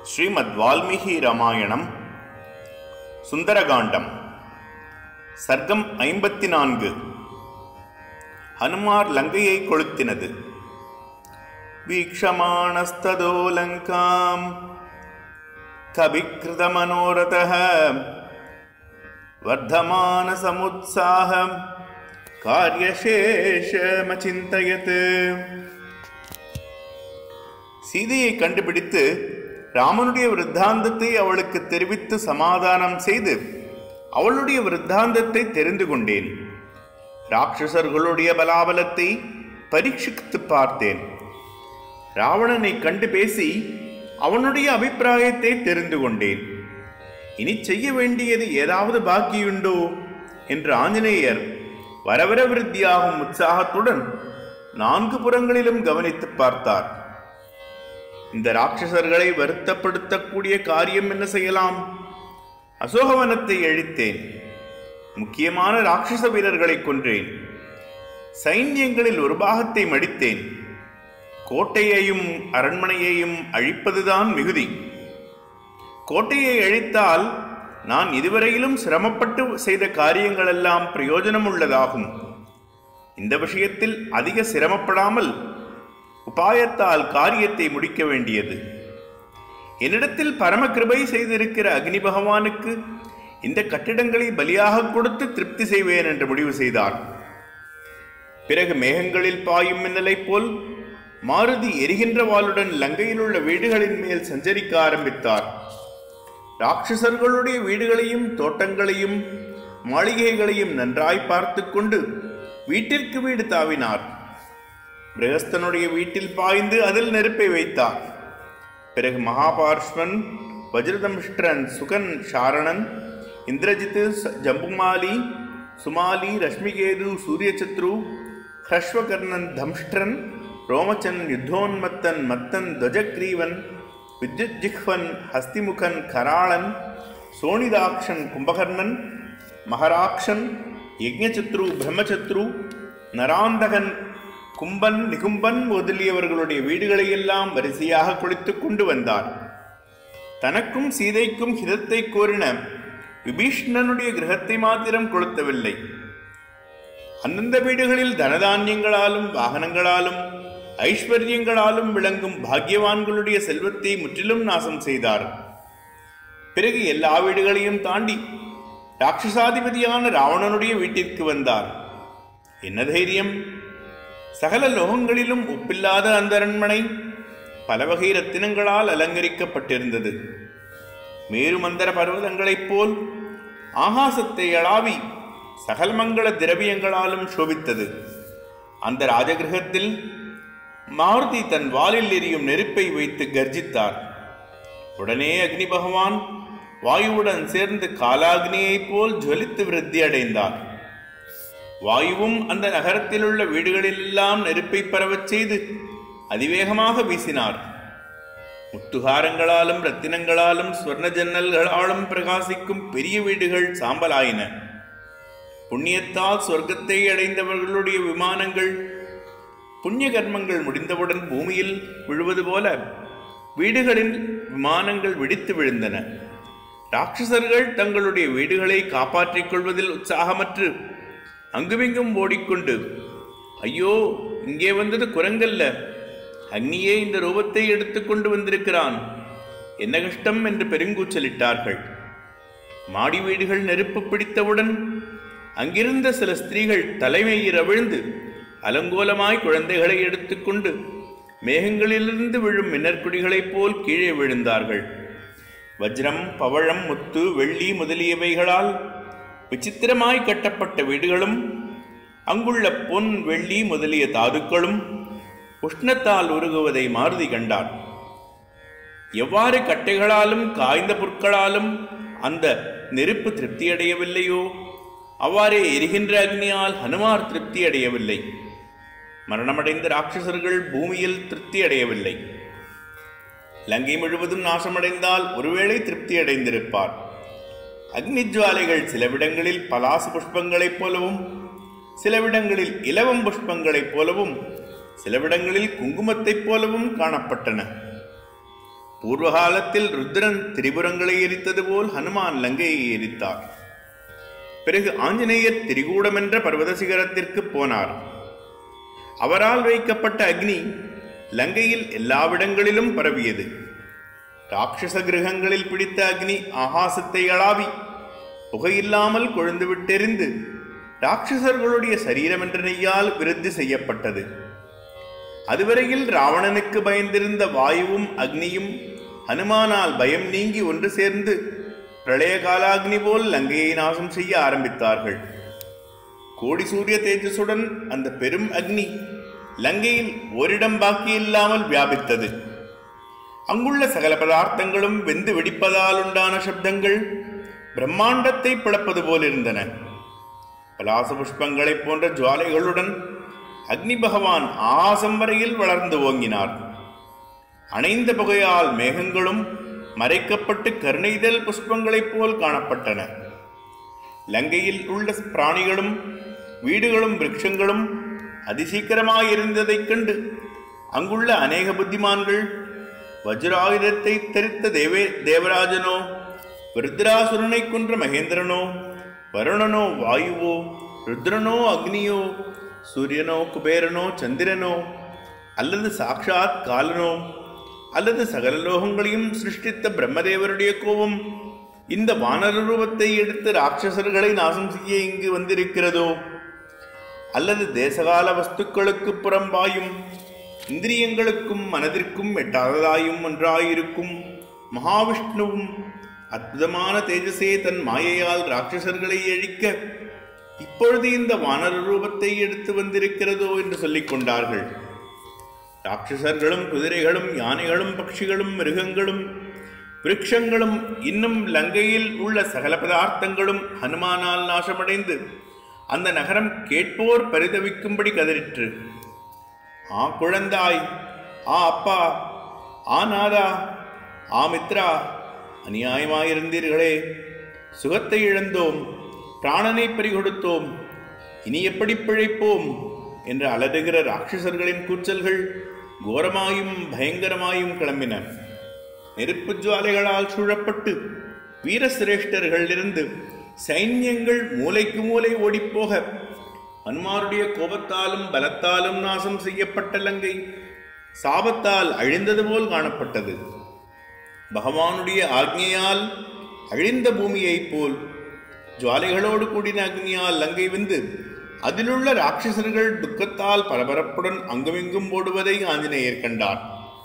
ஸ்ரீமத் வால்மீகி ராமாயணம் சுந்தரகாண்டம் சர்க்கம் ஐம்பத்தி நான்கு ஹனுமார் லங்கையை கொளுத்தினது வீக்ஷமாணஸ்ததோ லங்காம் கபிக்ருத மனோரதः வர்த்தமான சமுத்சாகம் காரியசேஷமச்சிந்தயத் சீதையை கண்டுபிடித்து ராமனுடைய விருத்தாந்தத்தை அவளுக்கு தெரிவித்து சமாதானம் செய்து அவளுடைய விருத்தாந்தத்தை தெரிந்து கொண்டேன் ராட்சசர்களுடைய பலாபலத்தை பரீட்சித்து பார்த்தேன் ராவணனை கண்டு பேசி அவனுடைய அபிப்பிராயத்தை தெரிந்து கொண்டேன் இனி செய்ய வேண்டியது ஏதாவது பாக்கியுண்டோ என்று ஆஞ்சநேயர் வரவர விருத்தியாகும் உற்சாகத்துடன் நான்கு புறங்களிலும் கவனித்து பார்த்தார் இந்த ராட்சசர்களை வருத்தப்படுத்தக்கூடிய காரியம் என்ன செய்யலாம் அசோகவனத்தை அழித்தேன் முக்கியமான ராட்சச வீரர்களை கொன்றேன் சைன்யங்களில் ஒரு பாகத்தை மடித்தேன் கோட்டையையும் அரண்மனையையும் அழிப்பதுதான் மிகுதி கோட்டையை அழித்தால் நான் இதுவரையிலும் சிரமப்பட்டு செய்த காரியங்களெல்லாம் பிரயோஜனம் உள்ளதாகும் இந்த விஷயத்தில் அதிக சிரமப்படாமல் உபாயத்தால் காரியத்தை முடிக்க வேண்டியது என்னிடத்தில் பரம கிருபை செய்திருக்கிற அக்னி பகவானுக்கு இந்த கட்டிடங்களை பலியாக கொடுத்து திருப்தி செய்வேன் என்று முடிவு செய்தார் பிறகு மேகங்களில் பாயும் மின்னலை போல் மாருதி எரிகின்ற வாளுடன் லங்கையில் உள்ள வீடுகளின் மேல் சஞ்சரிக்க ஆரம்பித்தார் ராட்சசர்களுடைய வீடுகளையும் தோட்டங்களையும் மாளிகைகளையும் நன்றாய் பார்த்து கொண்டு வீட்டிற்கு வீடு தாவினார் பிரகஸ்தனுடைய வீட்டில் பாய்ந்து அதில் நெருப்பை வைத்தார் பிறகு மகாபார்ஷ்வன் வஜ்ரதமிஷ்டிரன் சுகன் சாரணன் இந்திரஜித்து ச- ஜம்புமாலி சுமாலி ரஷ்மிகேது சூரியசத்ரு ஹ்ரஸ்வகர்ணன் தம்ஷ்டிரன் ரோமச்சன் யுத்தோன்மத்தன் மத்தன் துவஜக்ரீவன் வித்யுஜிஹ்வன் ஹஸ்திமுகன் கராளன் சோனிதாக்ஷன் கும்பகர்ணன் மகராக்ஷன் யஜ்ஞசத்ரு பிரம்மசத்ரு நராந்தகன் கும்பன் நிகும்பன் முதலியவர்களுடைய வீடுகளையெல்லாம் வரிசையாக குளித்துக் கொண்டு வந்தார் தனக்கும் சீதைக்கும் ஹிதத்தை கோரின விபீஷ்ணனுடைய கிரகத்தை மாத்திரம் கொளுத்தவில்லை அந்தந்த வீடுகளில் தனதானியங்களாலும் வாகனங்களாலும் ஐஸ்வர்யங்களாலும் விளங்கும் பாக்கியவான்களுடைய செல்வத்தை முற்றிலும் நாசம் செய்தார் பிறகு எல்லா வீடுகளையும் தாண்டி ராட்சசாதிபதியான ராவணனுடைய வீட்டிற்கு வந்தார் என்ன தைரியம் சகல லோகங்களிலும் ஒப்பில்லாத அந்த அரண்மனை பல வகை ரத்தினங்களால் அலங்கரிக்கப்பட்டிருந்தது மேருமந்தர பர்வதங்களைப் போல் ஆகாசத்தை அளாவி சகல மங்கள திரவியங்களாலும் சோபித்தது அந்த ராஜகிரகத்தில் மாருதி தன் வாலில் எரியும் நெருப்பை வைத்து கர்ஜித்தார் உடனே அக்னி பகவான் வாயுவுடன் சேர்ந்து காலாக்னியைப் போல் ஜொலித்து விருத்தி அடைந்தார் வாயுவும் அந்த நகரத்தில் உள்ள வீடுகளிலெல்லாம் நெருப்பை பரவச் செய்து அதிவேகமாக வீசினார் முத்துகாரங்களாலும் ரத்தினங்களாலும் ஸ்வர்ண ஜன்னல்களாலும் பிரகாசிக்கும் பெரிய வீடுகள் சாம்பலாயின புண்ணியத்தால் சொர்க்கத்தை அடைந்தவர்களுடைய விமானங்கள் புண்ணிய கர்மங்கள் முடிந்தவுடன் பூமியில் விழுவது போல வீடுகளில் விமானங்கள் வெடித்து விழுந்தன ராட்சசர்கள் தங்களுடைய வீடுகளை காப்பாற்றிக் கொள்வதில் உற்சாகமற்று அங்குமிங்கும் ஓடிக்கொண்டு ஐயோ இங்கே வந்தது குரங்கல்ல அக்னியே இந்த ரூபத்தை எடுத்துக்கொண்டு வந்திருக்கிறான் என்ன கஷ்டம் என்று பெருங்கூச்சலிட்டார்கள் மாடி வீடுகள் நெருப்பு பிடித்தவுடன் அங்கிருந்த சில ஸ்திரீகள் தலைமையில் அவிழ்ந்து அலங்கோலமாய் குழந்தைகளை எடுத்துக்கொண்டு மேகங்களிலிருந்து விழும் மின்னற்குடிகளைப் போல் கீழே விழுந்தார்கள் வஜ்ரம் பவழம் முத்து வெள்ளி முதலியவைகளால் விசித்திரமாய் கட்டப்பட்ட வீடுகளும் அங்குள்ள பொன் வெள்ளி முதலிய தாதுக்களும் உஷ்ணத்தால் உருகுவதை மாருதி கண்டார் எவ்வாறு கட்டைகளாலும் காய்ந்த புற்களாலும் அந்த நெருப்பு திருப்தியடையவில்லையோ அவ்வாறே எரிகின்ற அக்னியால் ஹனுமார் திருப்தி அடையவில்லை மரணமடைந்த ராட்சசர்கள் பூமியில் திருப்தி அடையவில்லை லங்கை முழுவதும் நாசமடைந்தால் ஒருவேளை திருப்தி அடைந்திருப்பார் அக்னி ஜுவாலைகள் சிலவிடங்களில் பலாசு புஷ்பங்களைப் போலவும் சிலவிடங்களில் இலவம் புஷ்பங்களைப் போலவும் சிலவிடங்களில் குங்குமத்தைப் போலவும் காணப்பட்டன பூர்வகாலத்தில் ருத்ரன் திரிபுரங்களை எரித்தது போல் ஹனுமான் லங்கையை எரித்தார் பிறகு ஆஞ்சநேயர் திரிகூடம் என்ற பர்வத சிகரத்திற்கு போனார் அவரால் வைக்கப்பட்ட அக்னி லங்கையில் எல்லாவிடங்களிலும் பரவியது ராட்சச கிரகங்களில் பிடித்த அக்னி ஆகாசத்தை அளாவி புகையில்லாமல் கொழுந்து விட்டெறிந்து ராட்சசர்களுடைய சரீரம் என்ற நெய்யால் விருத்தி செய்யப்பட்டது அதுவரையில் ராவணனுக்கு பயந்திருந்த வாயுவும் அக்னியும் ஹனுமானால் பயம் நீங்கி ஒன்று சேர்ந்து பிரளய காலாக்னி போல் லங்கையை நாசம் செய்ய ஆரம்பித்தார்கள் கோடி சூரிய தேஜஸுடன் அந்த பெரும் அக்னி லங்கையில் ஓரிடம் பாக்கியில்லாமல் வியாபித்தது அங்குள்ள சகல பதார்த்தங்களும் வெந்து வெடிப்பதால் உண்டான சப்தங்கள் பிரம்மாண்டத்தை பிளப்பது போலிருந்தன பலாச புஷ்பங்களைப் போன்ற ஜுவாலைகளுடன் அக்னி பகவான் ஆகாசம் வரையில் வளர்ந்து ஓங்கினார் அணைந்த புகையால் மேகங்களும் மறைக்கப்பட்டு கருணைதல் புஷ்பங்களைப் போல் காணப்பட்டன லங்கையில் உள்ள பிராணிகளும் வீடுகளும் விருட்சங்களும் அதிசீக்கிரமாயிருந்ததைக் கண்டு அங்குள்ள அநேக புத்திமான்கள் வஜ்ராயுதத்தை தரித்த தேவே தேவராஜனோ விருத்ராசுரனை கொன்ற மகேந்திரனோ வருணனோ வாயுவோ ருத்ரனோ அக்னியோ சூரியனோ குபேரனோ சந்திரனோ அல்லது சாக்ஷாத் காலனோ அல்லது சகல லோகங்களையும் சிருஷ்டித்த பிரம்மதேவருடைய கோபம் இந்த வானர ரூபத்தை எடுத்து ராட்சசர்களை நாசம் செய்ய இங்கு வந்திருக்கிறதோ அல்லது தேசகால வஸ்துக்களுக்கு புறம்பாயும் இந்திரியங்களுக்கும் மனதிற்கும் எட்டாததாயும் ஒன்றாயிருக்கும் மகாவிஷ்ணுவும் அற்புதமான தேஜசே தன் மாயையால் ராட்சசர்களை அழிக்க இப்பொழுது இந்த வானர ரூபத்தை எடுத்து வந்திருக்கிறதோ என்று சொல்லிக் கொண்டார்கள் ராட்சசர்களும் குதிரைகளும் யானைகளும் பட்சிகளும் மிருகங்களும் விருட்சங்களும் இன்னும் லங்கையில் உள்ள சகல பதார்த்தங்களும் ஹனுமானால் நாசமடைந்து அந்த நகரம் கேட்போர் பரிதவிக்கும்படி கதறிற்று ஆ குழந்தாய் ஆ அப்பா ஆ நாதா ஆ மித்ரா அநியாயமாயிருந்தீர்களே சுகத்தை இழந்தோம் பிராணனை பறிகொடுத்தோம் இனி எப்படி பிழைப்போம் என்று அலறுகிற ராட்சசர்களின் கூச்சல்கள் கோரமாயும் பயங்கரமாயும் கிளம்பின நெருப்பு ஜுவாலைகளால் சூழப்பட்டு வீரசிரேஷ்டர்களிலிருந்து சைன்யங்கள் மூலைக்கு மூலை ஓடிப்போக ஹனுமாருடைய கோபத்தாலும் பலத்தாலும் நாசம் செய்யப்பட்ட லங்கை சாபத்தால் அழிந்தது போல் காணப்பட்டது பகவானுடைய ஆக்ஞையால் அழிந்த பூமியைப் போல் ஜுவாலைகளோடு கூடின அக்னியால் லங்கை வெந்து அதிலுள்ள ராட்சசர்கள் துக்கத்தால் பரபரப்புடன் அங்குமிங்கும் ஓடுவதை ஆஞ்சநேயர் கண்டார்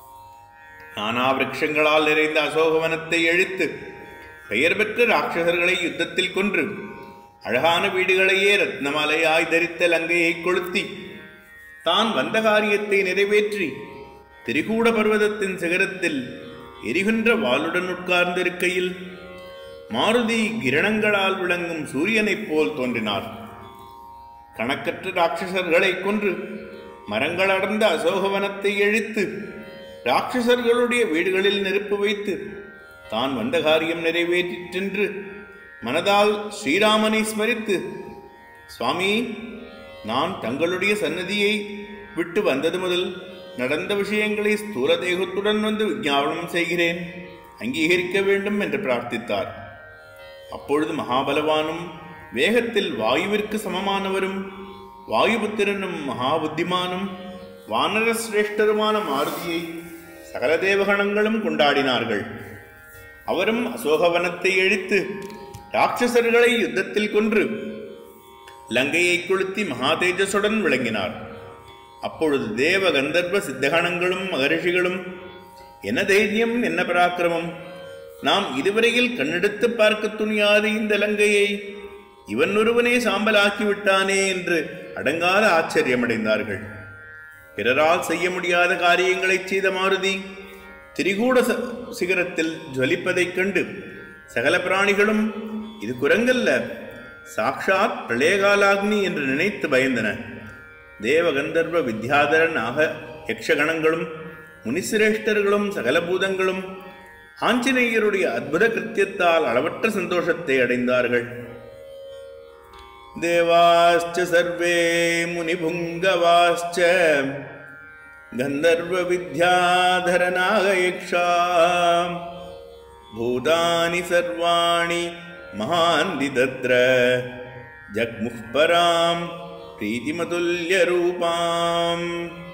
நானா விரக்ஷங்களால் நிறைந்த அசோகவனத்தை அழித்து பெயர் பெற்ற ராட்சசர்களை யுத்தத்தில் கொன்று அழகான வீடுகளையே ரத்னமாலையாய் தரித்த லங்கையை கொளுத்தி தான் வந்த காரியத்தை நிறைவேற்றி திரிகூட பர்வதத்தின் சிகரத்தில் எரிகின்ற வாளுடன் உட்கார்ந்திருக்கையில் மாருதி கிரணங்களால் விளங்கும் சூரியனைப் போல் தோன்றினார் கணக்கற்ற ராட்சசர்களை கொன்று மரங்கள் அடர்ந்த அசோகவனத்தை எழித்து ராட்சசர்களுடைய வீடுகளில் நெருப்பு வைத்து தான் வந்த காரியம் நிறைவேற்றிற்றென்று மனதால் ஸ்ரீராமனை ஸ்மரித்து சுவாமி நான் தங்களுடைய சன்னதியை விட்டு வந்தது முதல் நடந்த விஷயங்களை ஸ்தூல தேகத்துடன் வந்து விஞ்ஞாபனம் செய்கிறேன் அங்கீகரிக்க வேண்டும் என்று பிரார்த்தித்தார் அப்பொழுது மகாபலவானும் வேகத்தில் வாயுவிற்கு சமமானவரும் வாயுபுத்திரனும் மகாபுத்திமானும் வானர சிரேஷ்டருமான மாருதியை சகல தேவகணங்களும் கொண்டாடினார்கள் அவரும் அசோகவனத்தை அழித்து ராட்சசர்களை யுத்தத்தில் கொன்று லங்கையை கொளுத்தி மகாதேஜசுடன் விளங்கினார் அப்பொழுது தேவ கந்தர்வ சித்தகணங்களும் மகரிஷிகளும் என்ன தைரியம் என்ன பராக்கிரமம் நாம் இதுவரையில் கண்ணெடுத்து பார்க்க துணியாத இந்த லங்கையை இவன் ஒருவனே சாம்பலாக்கி விட்டானே என்று அடங்காத ஆச்சரியமடைந்தார்கள் பிறரால் செய்ய முடியாத காரியங்களைச் செய்த மாருதி திரிகூட ச- சிகரத்தில் ஜொலிப்பதைக் கண்டு சகல பிராணிகளும் இது குரங்கல்ல சாக்ஷாத் பிரளயகாலாக்னி என்று நினைத்து பயந்தன தேவ கந்தர்வ வித்யாதர நாக யக்ஷகணங்களும் முனிசிரேஷ்டர்களும் சகல பூதங்களும் ஆஞ்சநேயருடைய அற்புத கிருத்தியத்தால் அளவற்ற சந்தோஷத்தை அடைந்தார்கள் தேவாஸ்ச சர்வே முனிபுங்கவாஸ்ச गन्धर्वविद्याधरनागयक्षा भूतानि सर्वाणि महान्ति तत्र जग्मुः परां प्रीतिमतुल्यरूपाम्